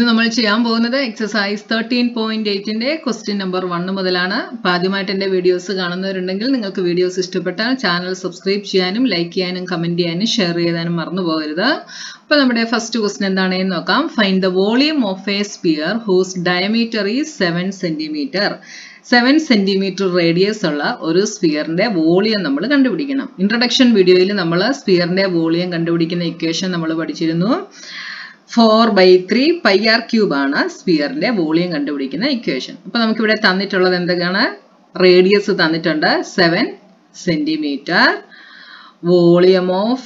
ഇന്ന് നമ്മൾ ചെയ്യാൻ പോകുന്നത് എക്സസൈസ് തേർട്ടീൻ പോയിന്റ് എയ്റ്റിന്റെ ക്വസ്റ്റ്യൻ നമ്പർ വൺ മുതലാണ് അപ്പൊ ആദ്യമായിട്ട് എന്റെ വീഡിയോസ് കാണുന്നവരുണ്ടെങ്കിൽ നിങ്ങൾക്ക് വീഡിയോസ് ഇഷ്ടപ്പെട്ടാൽ ചാനൽ സബ്സ്ക്രൈബ് ചെയ്യാനും ലൈക്ക് ചെയ്യാനും കമന്റ് ചെയ്യാനും ഷെയർ ചെയ്യാനും മറന്നു പോകരുത് അപ്പൊ നമ്മുടെ ഫസ്റ്റ് ക്വസ്റ്റ്യൻ എന്താണെന്ന് നോക്കാം find the volume of a sphere whose diameter is seven centimetre seven centimetre radius ഉള്ള ഒരു സ്പിയറിന്റെ വോളിയം നമ്മൾ കണ്ടുപിടിക്കണം ഇൻട്രഡക്ഷൻ വീഡിയോയിൽ നമ്മൾ സ്പിയറിന്റെ വോളിയം കണ്ടുപിടിക്കുന്ന ഇക്വേഷൻ നമ്മൾ പഠിച്ചിരുന്നു four by three pi r cube ആണ് സ്പിയറിന്റെ വോളിയം കണ്ടുപിടിക്കുന്ന ഇക്വേഷൻ അപ്പൊ നമുക്കിവിടെ തന്നിട്ടുള്ളത് എന്തൊക്കെയാണ് റേഡിയസ് തന്നിട്ടുണ്ട് seven centimetre volume of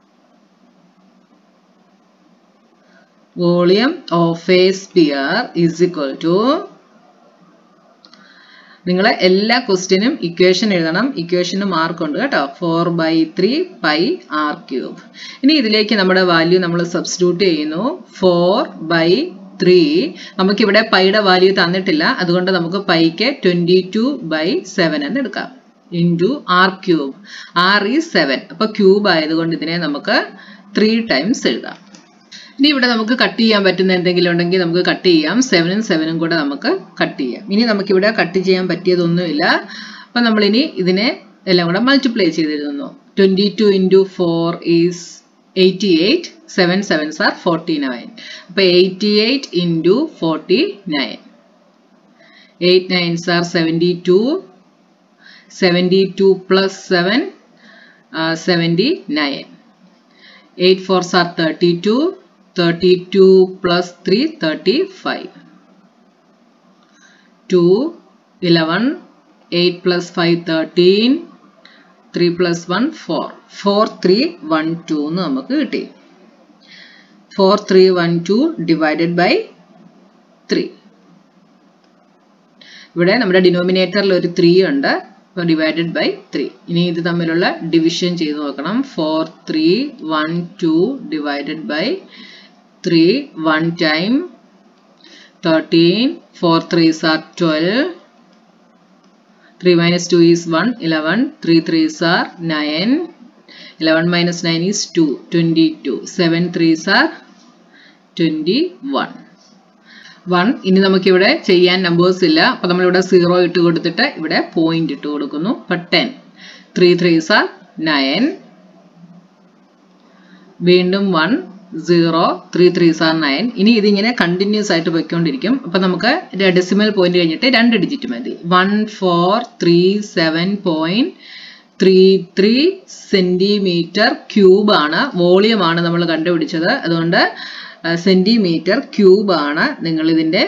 volume of a sphere is equal to നിങ്ങൾ എല്ലാ ക്വസ്റ്റ്യനും ഇക്വേഷൻ എഴുതണം ഇക്വേഷന് മാർക്ക് ഉണ്ട് കേട്ടോ four by three pi r cube ഇനി ഇതിലേക്ക് നമ്മുടെ വാല്യൂ നമ്മൾ സബ്സ്റ്റിറ്റ്യൂട്ട് ചെയ്യുന്നു ഫോർ ബൈ ത്രീ നമുക്കിവിടെ പൈയുടെ വാല്യൂ തന്നിട്ടില്ല അതുകൊണ്ട് നമുക്ക് പൈക്ക് ട്വന്റി ടു ബൈ സെവൻ എന്ന് എടുക്കാം ഇൻറ്റു ആർ ക്യൂബ് ആർ ഈ സെവൻ അപ്പൊ ക്യൂബ് ആയതുകൊണ്ട് ഇതിനെ നമുക്ക് ത്രീ ടൈംസ് എഴുതാം ഇനി ഇവിടെ നമുക്ക് കട്ട് ചെയ്യാൻ പറ്റുന്ന എന്തെങ്കിലും ഉണ്ടെങ്കിൽ നമുക്ക് കട്ട് ചെയ്യാം സെവനും സെവനും കൂടെ നമുക്ക് കട്ട് ചെയ്യാം ഇനി നമുക്കിവിടെ കട്ട് ചെയ്യാൻ പറ്റിയതൊന്നുമില്ല അപ്പൊ നമ്മൾ ഇനി ഇതിനെ എല്ലാം കൂടെ മൾട്ടിപ്ലൈ ചെയ്തിരുന്നു twenty two into four is eighty eight seven sevens are forty nine അപ്പൊ eighty eight into forty nine eight nines are seventy two seventy two plus seven seventy nine eight fours are thirty two 32 plus 3 35 2 11 8 plus 5 13 3 plus 1 4 4 3 1 2 എന്ന് നമുക്ക് കിട്ടി 4 3 1 2 divided by 3 ഇവിടെ നമ്മുടെ ഡിനോമിനേറ്ററിൽ ഒരു 3 ഉണ്ട് അപ്പോൾ ഡിവൈഡഡ് ബൈ ത്രീ ഇനി ഇത് തമ്മിലുള്ള ഡിവിഷൻ ചെയ്ത് നോക്കണം four three one two divided by 3 1 time 13 4 3s are 12 3 minus 2 is 1 11 3 3s are 9 11 minus 9 is 2 22 7 3s are 21 1 ഇനി നമുക്കിവിടെ ചെയ്യാൻ നമ്പേഴ്സ് ഇല്ല അപ്പൊ നമ്മളിവിടെ സീറോ ഇട്ട് കൊടുത്തിട്ട് ഇവിടെ പോയിന്റ് ഇട്ട് കൊടുക്കുന്നു അപ്പൊ ten three threes are nine വീണ്ടും one zero three threes are nine ഇനി ഇതിങ്ങനെ കണ്ടിന്യൂസ് ആയിട്ട് പോയിക്കൊണ്ടിരിക്കും അപ്പൊ നമുക്ക് ഡെസിമൽ പോയിന്റ് കഴിഞ്ഞിട്ട് രണ്ട് ഡിജിറ്റ് മതി one four three seven point three three centimetre cube ആണ് വോളിയം ആണ് നമ്മൾ കണ്ടുപിടിച്ചത് അതുകൊണ്ട് സെന്റിമീറ്റർ ക്യൂബ് ആണ് നിങ്ങൾ ഇതിന്റെ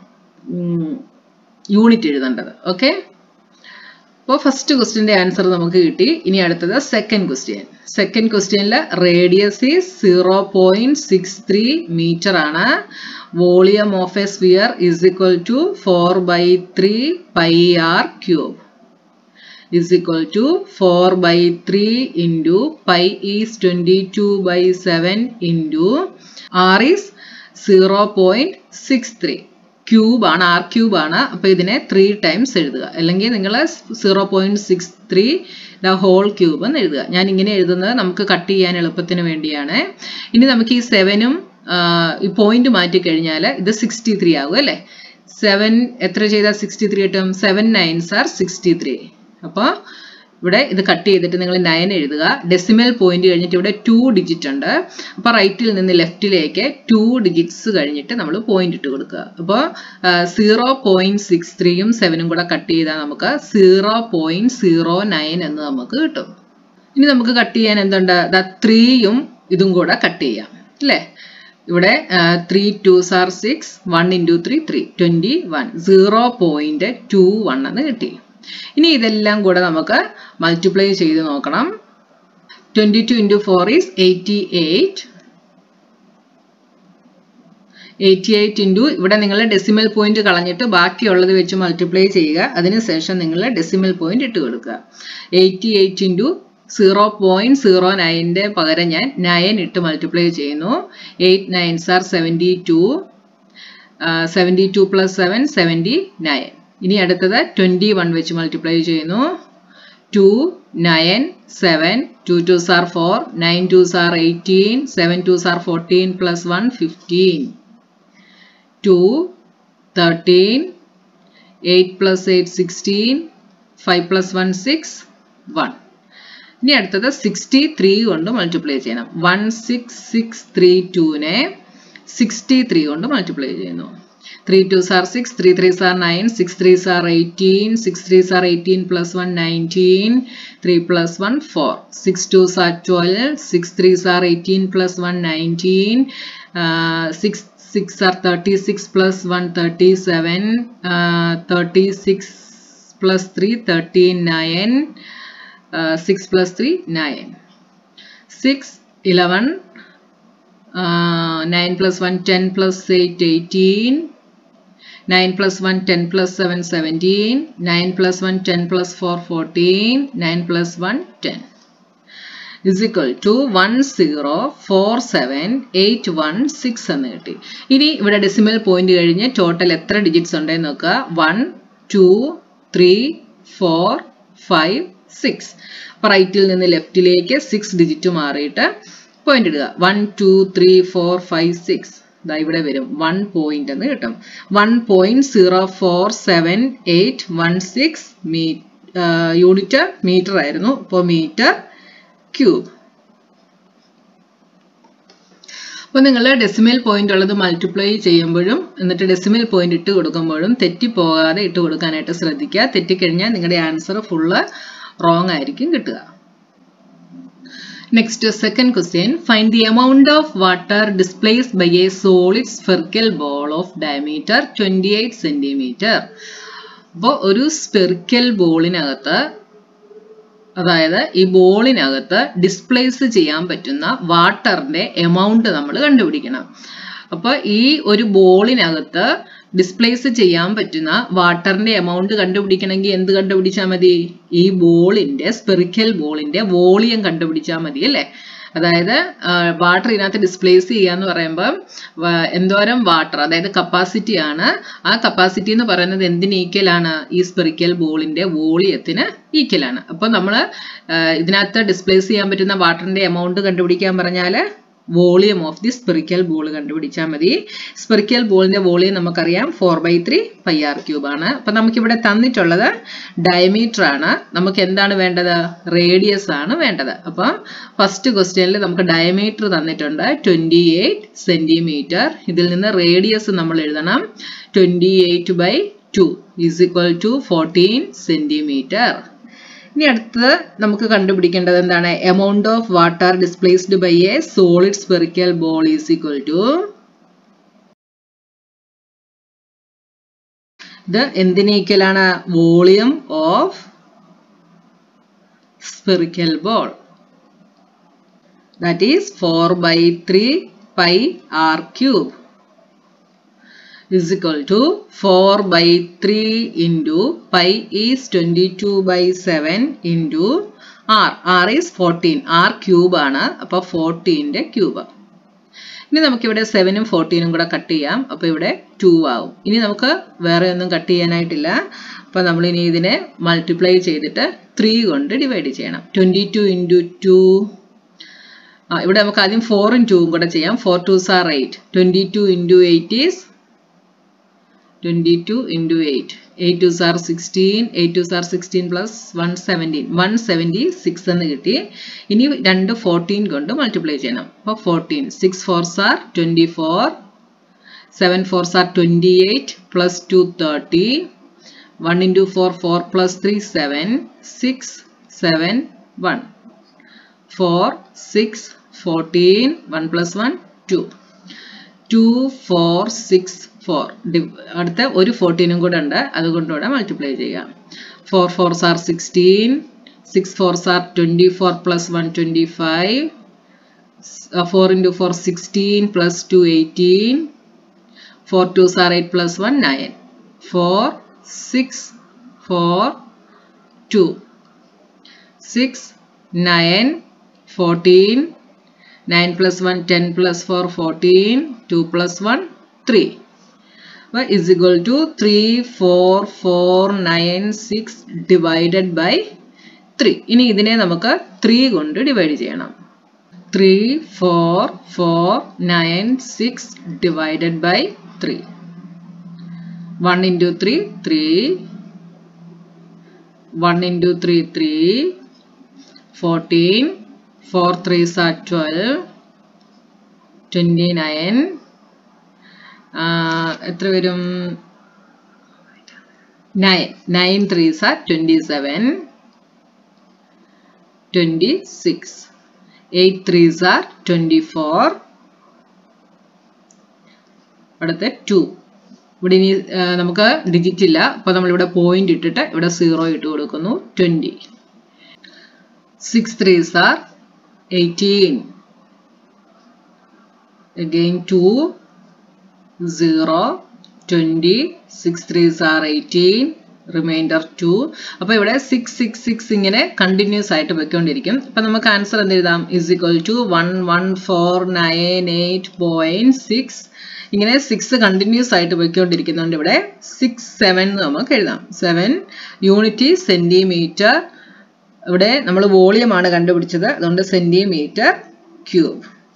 യൂണിറ്റ് എഴുതേണ്ടത് ഓക്കെ അപ്പോൾ ഫസ്റ്റ് ക്വസ്റ്റ്യൻ്റെ ആൻസർ നമുക്ക് കിട്ടി ഇനി അടുത്തത് സെക്കൻഡ് ക്വസ്റ്റ്യൻ സെക്കൻഡ് ക്വസ്റ്റ്യനിൽ radius is zero point six three metre ആണ് volume of a sphere is equal to four by three pi r cube is equal to four by three into pi is twenty two by seven into r is zero point six three cube ആണ് r cube ആണ് അപ്പൊ ഇതിനെ three times എഴുതുക അല്ലെങ്കിൽ നിങ്ങൾ zero point six three the whole cube എന്ന് എഴുതുക ഞാൻ ഇങ്ങനെ എഴുതുന്നത് നമുക്ക് കട്ട് ചെയ്യാൻ എളുപ്പത്തിന് വേണ്ടിയാണ് ഇനി നമുക്ക് ഈ സെവനും ഈ പോയിന്റ് മാറ്റി കഴിഞ്ഞാൽ ഇത് സിക്സ്റ്റി ത്രീ ആകും അല്ലേ സെവൻ എത്ര ചെയ്താൽ സിക്സ്റ്റി ത്രീ കിട്ടും seven nines are sixty three അപ്പോൾ ഇവിടെ ഇത് കട്ട് ചെയ്തിട്ട് നിങ്ങൾ നയൻ എഴുതുക ഡെസിമൽ പോയിന്റ് കഴിഞ്ഞിട്ട് ഇവിടെ ടു ഡിജിറ്റ് ഉണ്ട് അപ്പൊ റൈറ്റിൽ നിന്ന് ലെഫ്റ്റിലേക്ക് ടു ഡിജിറ്റ്സ് കഴിഞ്ഞിട്ട് നമ്മൾ പോയിന്റ് ഇട്ട് കൊടുക്കുക അപ്പോൾ സീറോ പോയിന്റ് സിക്സ് ത്രീയും സെവനും കൂടെ കട്ട് ചെയ്താൽ നമുക്ക് സീറോ പോയിന്റ് സീറോ നയൻ എന്ന് നമുക്ക് കിട്ടും ഇനി നമുക്ക് കട്ട് ചെയ്യാൻ എന്തുണ്ട് ദ ത്രീയും ഇതും കൂടെ കട്ട് ചെയ്യാം അല്ലേ ഇവിടെ three to sir six one into three three twenty one zero point two one എന്ന് കിട്ടി ഇനി ഇതെല്ലാം കൂടെ നമുക്ക് മൾട്ടിപ്ലൈ ചെയ്ത് നോക്കണം twenty two into four is eighty eight eighty eight into ഇവിടെ നിങ്ങൾ ഡെസിമൽ പോയിന്റ് കളഞ്ഞിട്ട് ബാക്കിയുള്ളത് വെച്ച് മൾട്ടിപ്ലൈ ചെയ്യുക അതിനുശേഷം നിങ്ങൾ ഡെസിമൽ പോയിന്റ് ഇട്ട് കൊടുക്കുക eighty eight into zero point zero നയൻ്റെ പകരം ഞാൻ നയൻ ഇട്ട് മൾട്ടിപ്ലൈ ചെയ്യുന്നു eight nines are seventy two seventy two plus seven seventy nine ഇനി അടുത്തത് ട്വൻറ്റി വൺ വെച്ച് മൾട്ടിപ്ലൈ ചെയ്യുന്നു two nine seven two to sir four nine twos are eighteen seven twos are fourteen plus one fifteen two thirteen eight plus eight sixteen five plus one six one ഇനി അടുത്തത് sixty three കൊണ്ട് multiply ചെയ്യണം one six six three ടുവിനെ sixty three കൊണ്ട് multiply ചെയ്യുന്നു three to sir six three threes are nine six threes are eighteen six threes are eighteen plus one nineteen three plus one four six twos are twelve six threes are eighteen plus one nineteen six sixes are thirty six plus one thirty seven thirty six plus three thirty nine six plus three nine six eleven nine plus one ten plus eight eighteen nine plus one ten plus seven seventeen nine plus one ten plus four fourteen nine plus one ten is equal to one zero four seven eight one six എന്ന് കിട്ടി ഇനി ഇവിടെ decimal point കഴിഞ്ഞ് total എത്ര digits ഉണ്ടെന്ന് നോക്കുക one two three four five six അപ്പോൾ റൈറ്റിൽ നിന്ന് ലെഫ്റ്റിലേക്ക് സിക്സ് ഡിജിറ്റ് മാറിയിട്ട് പോയിന്റ് ഇടുക one two three four five six ഇതാ ഇവിടെ വരും വൺ പോയിന്റ് എന്ന് കിട്ടും one point zero four seven eight one six m unit metre ആയിരുന്നു ഇപ്പോൾ മീറ്റർ ക്യൂബ് അപ്പോൾ നിങ്ങൾ ഡെസിമൽ പോയിന്റ് ഉള്ളത് മൾട്ടിപ്ലൈ ചെയ്യുമ്പോഴും എന്നിട്ട് ഡെസിമൽ പോയിന്റ് ഇട്ട് കൊടുക്കുമ്പോഴും തെറ്റിപ്പോകാതെ ഇട്ട് കൊടുക്കാനായിട്ട് ശ്രദ്ധിക്കുക തെറ്റിക്കഴിഞ്ഞാൽ നിങ്ങളുടെ ആൻസർ ഫുള്ള് റോങ് ആയിരിക്കും കിട്ടുക next second question find the amount of water displaced by a solid spherical ball of diameter twenty eight centimetre അപ്പോൾ ഒരു സ്പെർക്കൽ ബോളിനകത്ത് അതായത് ഈ ബോളിനകത്ത് ഡിസ്പ്ലേസ് ചെയ്യാൻ പറ്റുന്ന വാട്ടറിന്റെ എമൗണ്ട് നമ്മൾ കണ്ടുപിടിക്കണം അപ്പോൾ ഈ ഒരു ബോളിനകത്ത് ഡിസ്പ്ലേസ് ചെയ്യാൻ പറ്റുന്ന വാട്ടറിന്റെ എമൗണ്ട് കണ്ടുപിടിക്കണമെങ്കിൽ എന്ത് കണ്ടുപിടിച്ചാൽ മതി ഈ ബോളിന്റെ സ്പെറിക്കൽ ബോളിന്റെ വോളിയം കണ്ടുപിടിച്ചാൽ മതി അല്ലേ അതായത് വാട്ടർ ഇതിനകത്ത് ഡിസ്പ്ലേസ് ചെയ്യുക എന്ന് പറയുമ്പോൾ എന്തോരം വാട്ടർ അതായത് കപ്പാസിറ്റി ആണ് ആ കപ്പാസിറ്റി എന്ന് പറയുന്നത് എന്തിന് ഈക്വൽ ആണ് ഈ സ്പെറിക്കൽ ബോളിന്റെ വോളിയത്തിന് ഈക്വൽ ആണ് അപ്പോൾ നമ്മൾ ഇതിനകത്ത് ഡിസ്പ്ലേസ് ചെയ്യാൻ പറ്റുന്ന വാട്ടറിന്റെ എമൗണ്ട് കണ്ടുപിടിക്കാൻ പറഞ്ഞാൽ volume of the spherical ball കണ്ടുപിടിച്ചാൽ മതി സ്പെറിക്കൽ ബോളിന്റെ വോളിയം നമുക്കറിയാം four by three pi r cube ആണ് അപ്പൊ നമുക്കിവിടെ തന്നിട്ടുള്ളത് ഡയമീറ്റർ ആണ് നമുക്ക് എന്താണ് വേണ്ടത് റേഡിയസ് ആണ് വേണ്ടത് അപ്പൊ ഫസ്റ്റ് ക്വസ്റ്റ്യനിൽ നമുക്ക് ഡയമീറ്റർ തന്നിട്ടുണ്ട് ട്വന്റി എയ്റ്റ് സെന്റിമീറ്റർ ഇതിൽ നിന്ന് റേഡിയസ് നമ്മൾ എഴുതണം twenty eight by two is equal to fourteen centimetre ഇനി അടുത്തത് നമുക്ക് കണ്ടുപിടിക്കേണ്ടത് എന്താണ് amount of water displaced by a solid spherical ball is equal to ഇത് എന്തിന് ഈക്വൽ ആണ് volume of spherical ball that is four by three pi r cube is equal to 4 by 3 into pi is 22 by 7 into r. r is 14. r cube ആണ് അപ്പോൾ 14ന്റെ cube ഇനി നമുക്കിവിടെ സെവനും ഫോർട്ടീനും കൂടെ cut ചെയ്യാം അപ്പോൾ ഇവിടെ ടു ആവും ഇനി നമുക്ക് വേറെ ഒന്നും കട്ട് ചെയ്യാനായിട്ടില്ല അപ്പോൾ നമ്മൾ ഇനി ഇതിനെ മൾട്ടിപ്ലൈ ചെയ്തിട്ട് ത്രീ കൊണ്ട് ഡിവൈഡ് ചെയ്യണം ട്വൻറ്റി ടു ഇൻറ്റു ടു ആ ഇവിടെ നമുക്ക് ആദ്യം ഫോറും ടൂവും കൂടെ ചെയ്യാം four twos are eight twenty two into eight is 22 into 8. 8 2s are 16, 8 2s are 16 plus 117. 176 എന്ന് കിട്ടി ഇനി രണ്ട് ഫോർട്ടീൻ കൊണ്ട് മൾട്ടിപ്ലൈ ചെയ്യണം അപ്പോൾ fourteen six fours are twenty four seven fours are twenty eight plus two thirty one into four four plus three seven six seven one four six fourteen one plus one two two four six four അടുത്ത ഒരു ഫോർട്ടീനും കൂടെ ഉണ്ട് അതുകൊണ്ടുകൂടെ multiply ചെയ്യാം four fours are sixteen six fours are twenty four plus one twenty five four into four sixteen plus two eighteen four twos R eight plus one nine four six four two six nine fourteen nine plus one ten plus four fourteen two plus one three അപ്പോൾ is equal to three four four nine six divided by three ഇനി ഇതിനെ നമുക്ക് three കൊണ്ട് divide ചെയ്യണം three four four nine six divided by three one into three three one into three three fourteen four threes are twelve twenty nine എത്ര വരും nine nine threes are twenty seven twenty six eight threes are twenty four അടുത്ത two ഇവിടെ ഇനി നമുക്ക് digit ഇല്ല അപ്പോൾ നമ്മളിവിടെ point ഇട്ടിട്ട് ഇവിടെ സീറോ ഇട്ട് കൊടുക്കുന്നു twenty six threes are eighteen again 2 0 20 6 3s are 18 remainder two അപ്പോൾ ഇവിടെ സിക്സ് സിക്സ് സിക്സ് ഇങ്ങനെ കണ്ടിന്യൂസ് ആയിട്ട് വെക്കൊണ്ടിരിക്കും അപ്പം നമുക്ക് ആൻസർ എന്ത് എഴുതാം is equal to one one four nine eight point six ഇങ്ങനെ സിക്സ് കണ്ടിന്യൂസ് ആയിട്ട് വെക്കൊണ്ടിരിക്കുന്നുണ്ട് ഇവിടെ സിക്സ് സെവൻ നമുക്ക് എഴുതാം സെവൻ യൂണിറ്റ് സെന്റിമീറ്റർ ഇവിടെ നമ്മൾ വോളിയമാണ് കണ്ടുപിടിച്ചത് അതുകൊണ്ട് സെന്റിമീറ്റർ ക്യൂബ്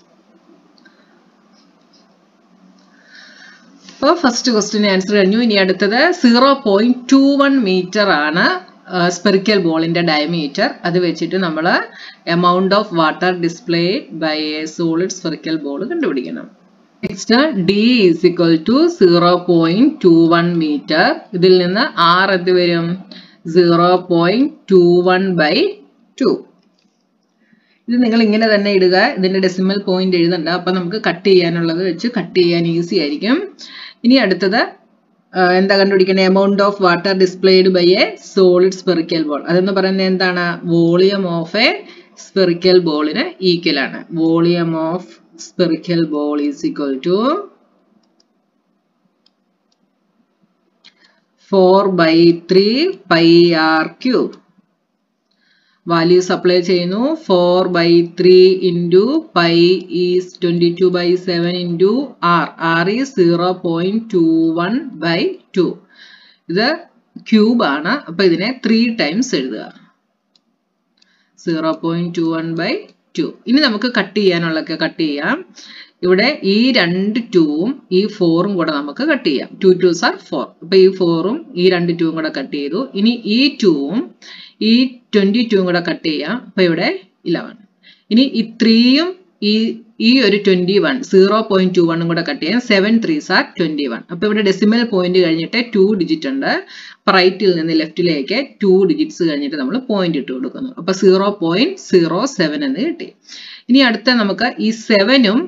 അപ്പോൾ ഫസ്റ്റ് ക്വസ്റ്റിന് ആൻസർ കഴിഞ്ഞു ഇനി അടുത്തത് zero point two one metre ആണ് സ്പെറിക്കൽ ബോളിന്റെ ഡയമീറ്റർ അത് വെച്ചിട്ട് നമ്മൾ amount of water displaced by a solid spherical ball കണ്ടുപിടിക്കണം next d is equal to zero point two one metre ഇതിൽ നിന്ന് ആർ എന്ത് വരും zero point two one by two ഇത് നിങ്ങൾ ഇങ്ങനെ തന്നെ ഇടുക ഇതിന്റെ ഡെസിമൽ പോയിന്റ് എഴുതണ്ട അപ്പൊ നമുക്ക് കട്ട് ചെയ്യാനുള്ളത് വെച്ച് കട്ട് ചെയ്യാൻ ഈസി ആയിരിക്കും ഇനി അടുത്തത് എന്താ കണ്ടുപിടിക്കുന്നത് amount of water displaced by a solid spherical ball അതെന്ന് പറയുന്നത് എന്താണ് വോളിയം ഓഫ് എ സ്പെറിക്കൽ ബോളിന് ഈക്വൽ ആണ് volume of spherical ball is equal to 4 by 3 pi r cube. Value supply ചെയ്യുന്നു four by three into pi is twenty two by seven into R R is zero point two one by two ഇത് cube ആണ് അപ്പൊ ഇതിനെ three times എഴുതുക zero point two one by two ഇനി നമുക്ക് cut ചെയ്യാനുള്ളതൊക്കെ cut ചെയ്യാം ഇവിടെ ഈ രണ്ട് ടൂവും ഈ ഫോറും കൂടെ നമുക്ക് കട്ട് ചെയ്യാം ടു ടൂസ് ആർ ഫോർ അപ്പൊ ഈ ഫോറും ഈ രണ്ട് ടൂവും കൂടെ കട്ട് ചെയ്തു ഇനി ഈ ടൂവും ഈ ട്വന്റി ടൂവും കൂടെ കട്ട് ചെയ്യാം അപ്പൊ ഇവിടെ ഇലവൻ ഇനി ഈ ത്രീയും ഈ ഈ ഒരു twenty one zero point two വണ്ണും കൂടെ കട്ട് ചെയ്യാം seven threes are twenty one അപ്പൊ ഇവിടെ ഡെസിമൽ പോയിന്റ് കഴിഞ്ഞിട്ട് ടു ഡിജിറ്റ് ഉണ്ട് റൈറ്റിൽ നിന്ന് ലെഫ്റ്റിലേക്ക് ടു ഡിജിറ്റ്സ് കഴിഞ്ഞിട്ട് നമ്മൾ പോയിന്റ് ഇട്ട് കൊടുക്കുന്നു അപ്പൊ സീറോ പോയിന്റ് സീറോ സെവൻ എന്ന് കിട്ടി ഇനി അടുത്ത നമുക്ക് ഈ സെവനും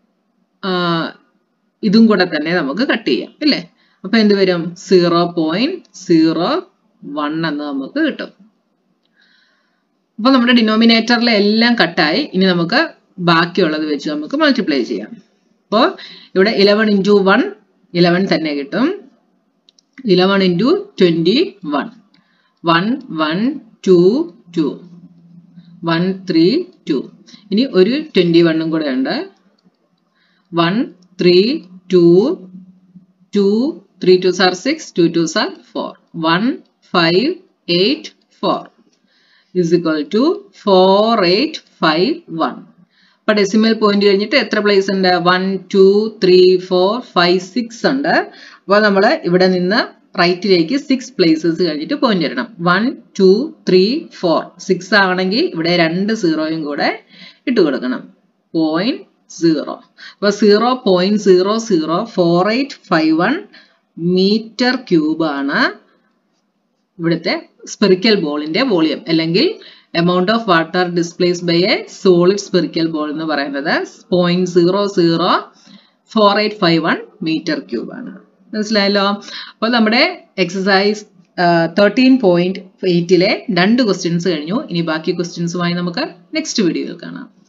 ഇതും കൂടെ തന്നെ നമുക്ക് കട്ട് ചെയ്യാം അല്ലേ അപ്പൊ എന്ത് വരും സീറോ പോയിന്റ് സീറോ വൺ എന്ന് നമുക്ക് കിട്ടും അപ്പൊ നമ്മുടെ ഡിനോമിനേറ്ററിലെ എല്ലാം കട്ടായി ഇനി നമുക്ക് ബാക്കിയുള്ളത് വെച്ച് നമുക്ക് മൾട്ടിപ്ലൈ ചെയ്യാം അപ്പോൾ ഇവിടെ ഇലവൻ ഇൻറ്റു വൺ ഇലവൻ തന്നെ കിട്ടും eleven into twenty one one one two two one three two ഇനി ഒരു ട്വൻറ്റി വണ്ണും കൂടെ ഉണ്ട് one three two two three to sir six two to sir four one five eight four is equal to four eight five one അപ്പൊ decimal point കഴിഞ്ഞിട്ട് എത്ര place ഉണ്ട് one two three four five six ഉണ്ട് അപ്പോൾ നമ്മൾ ഇവിടെ നിന്ന് റൈറ്റിലേക്ക് സിക്സ് പ്ലേസസ് കഴിഞ്ഞിട്ട് പോയിന്റ് ഇടണം one two three four six ആണെങ്കിൽ ഇവിടെ രണ്ട് സീറോയും കൂടെ ഇട്ട് കൊടുക്കണം പോയിന്റ് സീറോ അപ്പൊ zero point zero zero four eight five one metre cube ആണ് ഇവിടുത്തെ സ്പെറിക്കൽ ബോളിന്റെ വോളിയം അല്ലെങ്കിൽ amount of water displace by a solid spherical ball എന്ന് പറയുന്നത് point zero zero four eight five one metre cube ആണ് മനസ്സിലായല്ലോ അപ്പോൾ നമ്മുടെ എക്സസൈസ് തേർട്ടീൻ പോയിന്റ് എയ്റ്റിലെ രണ്ട് ക്വസ്റ്റ്യൻസ് കഴിഞ്ഞു ഇനി ബാക്കി ക്വസ്റ്റ്യൻസുമായി നമുക്ക് നെക്സ്റ്റ് വീഡിയോയിൽ കാണാം